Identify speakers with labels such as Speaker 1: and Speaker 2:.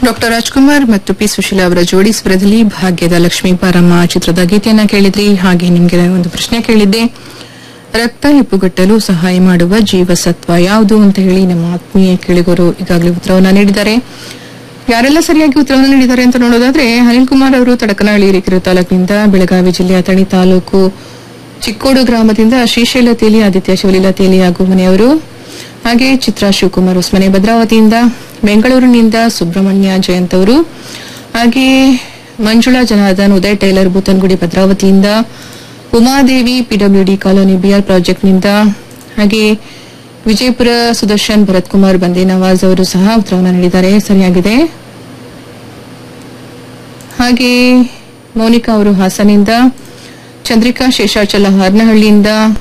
Speaker 1: doctor Rajkumar ಮತ್ತು P Sushila ಅವರ ಜೋಡಿ ಸ್ವರದಲ್ಲಿ ಭಾಗ್ಯದ ಲಕ್ಷ್ಮೀ ಪಾರಮ್ಮ ಚಿತ್ರದ ಗೀತೆಯನ್ನ ಕೇಳಿದ್ರಿ ಹಾಗೆ ನಿಮ್ಗೆ ಒಂದು ಪ್ರಶ್ನೆ ಕೇಳಿದ್ದೆ ರಕ್ತ ಹೆಪ್ಪುಗಟ್ಟಲು ಸಹಾಯ ಮಾಡುವ ಜೀವಸತ್ವ ಯಾವುದು ಅಂತ ಹೇಳಿ ನಮ್ಮ ಆತ್ಮೀಯ ಕೇಳಿಗರು ಈಗಾಗಲೇ ಉತ್ತರವನ್ನ ನೀಡಿದ್ದಾರೆ ಯಾರೆಲ್ಲ ಸರಿಯಾಗಿ ಉತ್ತರವನ್ನು ನೀಡಿದ್ದಾರೆ ಅಂತ ನೋಡೋದಾದ್ರೆ ಅನಿಲ್ ಕುಮಾರ್ ಅವರು ತಡಕನಹಳ್ಳಿ ಹಿರೇಕೆರೆ ತಾಲೂಕಿನಿಂದ ಬೆಳಗಾವಿ ಜಿಲ್ಲೆಯ ತಣಿ ತಾಲೂಕು ಚಿಕ್ಕೋಡು ಗ್ರಾಮದಿಂದ ಶ್ರೀಶೈಲ ತೇಲಿ ಆದಿತ್ಯ ಶಿವಲೀಲ ತೇಲಿ ಹಾಗೂ ಮನೆಯವರು ಹಾಗೆ ಚಿತ್ರಾ ಶಿವಕುಮಾರ್ ಉಸ್ಮನೆ ಭದ್ರಾವತಿಯಿಂದ ಬೆಂಗಳೂರಿನಿಂದ ಸುಬ್ರಹ್ಮಣ್ಯ ಜಯಂತ್ ಅವರು ಹಾಗೆ ಮಂಜುಳಾ ಜನಾರ್ದನ್ ಉದಯ್ ಟೈಲರ್ ಬೂತನ್ಗುಡಿ ಭದ್ರಾವತಿಯಿಂದ ಉಮಾದೇವಿ ಪಿಡಬ್ಲ್ಯೂಡಿ ಕಾಲೋನಿ ಬಿಆರ್ ಪ್ರಾಜೆಕ್ಟ್ನಿಂದ ಹಾಗೆ ವಿಜಯಪುರ ಸುದರ್ಶನ್ ಭರತ್ ಕುಮಾರ್ ಬಂದೆ ನವಾಜ್ ಅವರು ಸಹ ಉತ್ತರವನ್ನು ನೀಡಿದ್ದಾರೆ ಸರಿಯಾಗಿದೆ ಹಾಗೆ ಮೌನಿಕಾ ಅವರು ಹಾಸನಿಂದ ಚಂದ್ರಿಕಾ ಶೇಷಾಚಲ ಹಾರನಹಳ್ಳಿಯಿಂದ